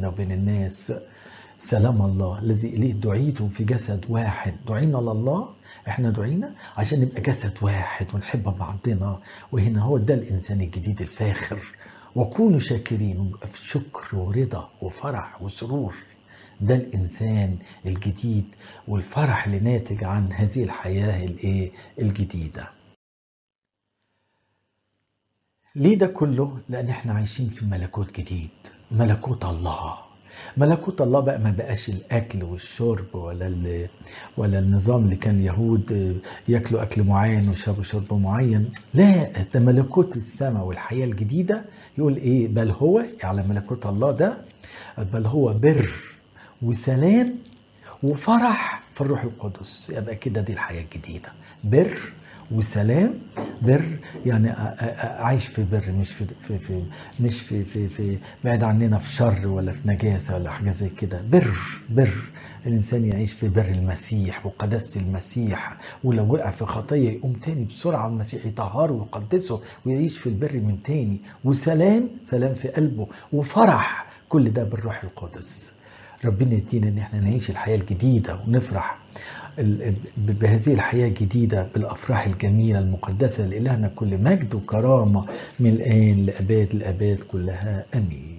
وبين الناس سلام الله الذي إليه دعيتم في جسد واحد دعينا لله احنا دعينا عشان نبقى جسد واحد ونحب بعضنا وهنا هو ده الإنسان الجديد الفاخر وكونوا شاكرين ونبقى في شكر ورضا وفرح وسرور ده الإنسان الجديد والفرح اللي ناتج عن هذه الحياة الإيه الجديدة ليه ده كله؟ لأن احنا عايشين في ملكوت جديد ملكوت الله ملكوت الله بقى ما بقاش الاكل والشرب ولا ال... ولا النظام اللي كان اليهود ياكلوا اكل معين ويشربوا شرب معين لا ده ملكوت السماء والحياه الجديده يقول ايه بل هو على ملكوت الله ده بل هو بر وسلام وفرح في الروح القدس يبقى كده دي الحياه الجديده بر وسلام بر يعني عايش في بر مش في, في, في مش في, في, في بعيد عننا في شر ولا في نجاسه ولا حاجه زي كده بر بر الانسان يعيش في بر المسيح وقداسه المسيح ولو وقع في خطيه يقوم تاني بسرعه المسيح يطهره ويقدسه ويعيش في البر من تاني وسلام سلام في قلبه وفرح كل ده بالروح القدس ربنا يدينا ان احنا نعيش الحياه الجديده ونفرح بهذه الحياة الجديدة بالأفراح الجميلة المقدسة لإلهنا كل مجد وكرامة من الآن لأباد الأباد كلها أمين